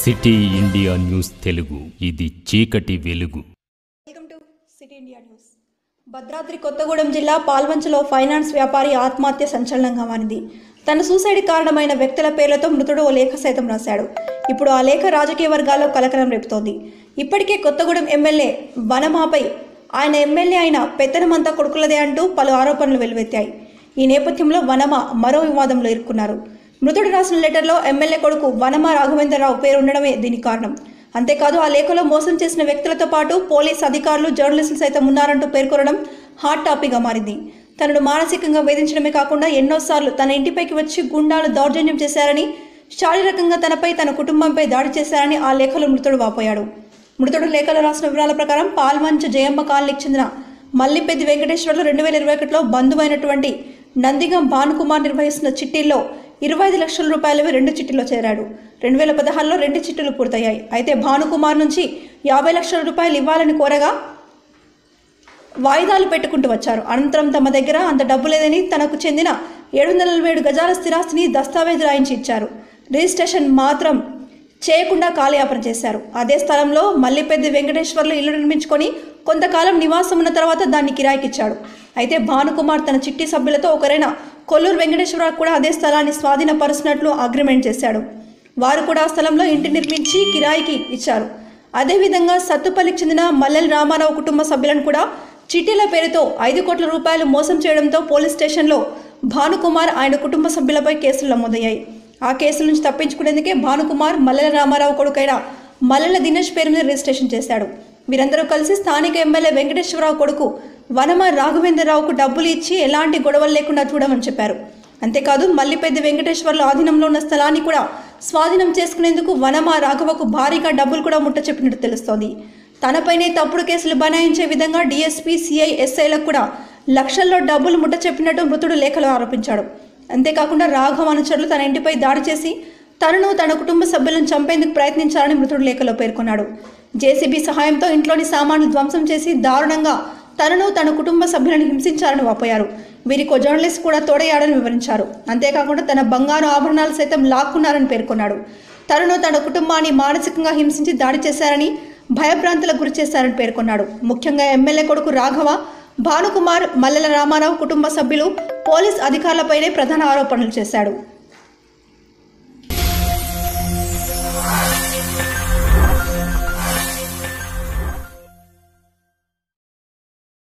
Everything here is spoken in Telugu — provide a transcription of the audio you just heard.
సిటీ ఇండియా న్యూస్ తెలుగు ఇది చీకటి వెలుగు welcome to city India news Bhadradri Kothagudem జిల్లా పాల్వంచలో ఫైనాన్స్ వ్యాపారి ఆత్మహత్య సంచలనంగా మారింది తన సూసైడ్ కారణమైన వ్యక్తుల పేర్లతో మృతుడు ఓ లేఖ సైతం రాశాడు ఇప్పుడు ఆ లేఖ రాజకీయ వర్గాల్లో కలకలం రేపుతోంది ఇప్పటికే కొత్తగూడెం ఎమ్మెల్యే వనమాపై ఆయన ఎమ్మెల్యే అయిన పెత్తనమంతా కొడుకులదే అంటూ పలు ఆరోపణలు వెలువెత్తాయి ఈ నేపథ్యంలో వనమ మరో వివాదంలో ఇరుక్కున్నారు మృతుడు రాసిన లెటర్లో ఎమ్మెల్యే కొడుకు వనమ రాఘవేంద్రరావు పేరు ఉండడమే దీనికి కారణం అంతేకాదు ఆ లేఖలో మోసం చేసిన వ్యక్తులతో పాటు పోలీస్ అధికారులు జర్నలిస్టులు సైతం ఉన్నారంటూ పేర్కొనడం హాట్ టాపిక్గా మారింది తనను మానసికంగా వేధించడమే కాకుండా ఎన్నోసార్లు తన ఇంటిపైకి వచ్చి గుండాలు దౌర్జన్యం చేశారని శారీరకంగా తనపై తన కుటుంబంపై దాడి చేశారని ఆ లేఖలో మృతుడు వాపోయాడు మృతుడు లేఖలో రాసిన వివరాల ప్రకారం పాల్మంచ జయమ్మ కాలనీకి చెందిన మల్లిపెద్ది వెంకటేశ్వర్లు రెండు వేల ఇరవై ఒకటిలో బంధువైనటువంటి నందిగం భానుకుమార్ నిర్వహిస్తున్న చిట్టీల్లో ఇరవై ఐదు లక్షల రూపాయలవి రెండు చిట్టీలో చేరాడు రెండు వేల పదహారులో రెండు చిట్టీలు పూర్తయ్యాయి అయితే భానుకుమార్ నుంచి యాభై లక్షల రూపాయలు ఇవ్వాలని కోరగా వాయిదాలు పెట్టుకుంటూ వచ్చారు అనంతరం తమ దగ్గర అంత డబ్బు లేదని తనకు చెందిన ఏడు వందల నలభై ఏడు గజాల స్థిరాస్తిని దస్తావేజు రాయించి ఇచ్చారు రిజిస్ట్రేషన్ మాత్రం చేయకుండా కాలయాపన చేశారు అదే స్థలంలో మల్లిపెద్ది వెంకటేశ్వర్లు ఇల్లు నిర్మించుకొని కొంతకాలం నివాసం ఉన్న తర్వాత దాన్ని కిరాయికిచ్చాడు అయితే భానుకుమార్ తన చిట్టి సభ్యులతో ఒకరైన కొల్లూరు వెంకటేశ్వరరావు కూడా అదే స్థలాన్ని స్వాధీనపరుచినట్లు అగ్రిమెంట్ చేశాడు వారు కూడా ఆ స్థలంలో ఇంటి నిర్మించి కిరాయికి ఇచ్చారు అదేవిధంగా సత్తుపల్లికి చెందిన మల్లెల రామారావు కుటుంబ సభ్యులను కూడా చిట్టీల పేరుతో ఐదు కోట్ల రూపాయలు మోసం చేయడంతో పోలీస్ స్టేషన్లో భానుకుమార్ ఆయన కుటుంబ సభ్యులపై కేసులు నమోదయ్యాయి ఆ కేసుల నుంచి తప్పించుకునేందుకే భానుకుమార్ మల్లెల రామారావు కొడుకైన మల్లెల దినేష్ పేరు మీద రిజిస్ట్రేషన్ చేశాడు వీరందరూ కలిసి స్థానిక ఎమ్మెల్యే వెంకటేశ్వరరావు కొడుకు వనమ రాఘవేంద్రరావుకు డబ్బులు ఇచ్చి ఎలాంటి గొడవలు లేకుండా చూడమని చెప్పారు అంతేకాదు మల్లిపెద్ది వెంకటేశ్వర్ల ఆధీనంలో ఉన్న స్థలాన్ని కూడా స్వాధీనం చేసుకునేందుకు వనమ రాఘవకు భారీగా డబ్బులు కూడా ముట్ట చెప్పినట్టు తెలుస్తోంది తనపైనే తప్పుడు కేసులు బనాయించే విధంగా డీఎస్పీ సిఐ ఎస్ఐలకు కూడా లక్షల్లో డబ్బులు ముట్ట చెప్పినట్టు మృతుడు లేఖలో ఆరోపించాడు అంతేకాకుండా రాఘవ అనుచరులు తన ఇంటిపై దాడి చేసి తనను తన కుటుంబ సభ్యులను చంపేందుకు ప్రయత్నించారని మృతుడు లేఖలో పేర్కొన్నాడు జేసీబీ సహాయంతో ఇంట్లోని సామాన్లు ధ్వంసం చేసి దారుణంగా తనను తన కుటుంబ సభ్యులను హింసించారని వాపోయారు వీరికి ఓ జర్నలిస్ట్ కూడా తోడయ్యాడని వివరించారు అంతేకాకుండా తన బంగారు ఆభరణాలు సైతం లాక్కున్నారని పేర్కొన్నాడు తనను తన కుటుంబాన్ని మానసికంగా హింసించి దాడి చేశారని భయభ్రాంతులకు గురి చేశారని పేర్కొన్నాడు ముఖ్యంగా ఎమ్మెల్యే కొడుకు రాఘవ భానుకుమార్ మల్లెల రామారావు కుటుంబ సభ్యులు పోలీస్ అధికారులపైనే ప్రధాన ఆరోపణలు చేశాడు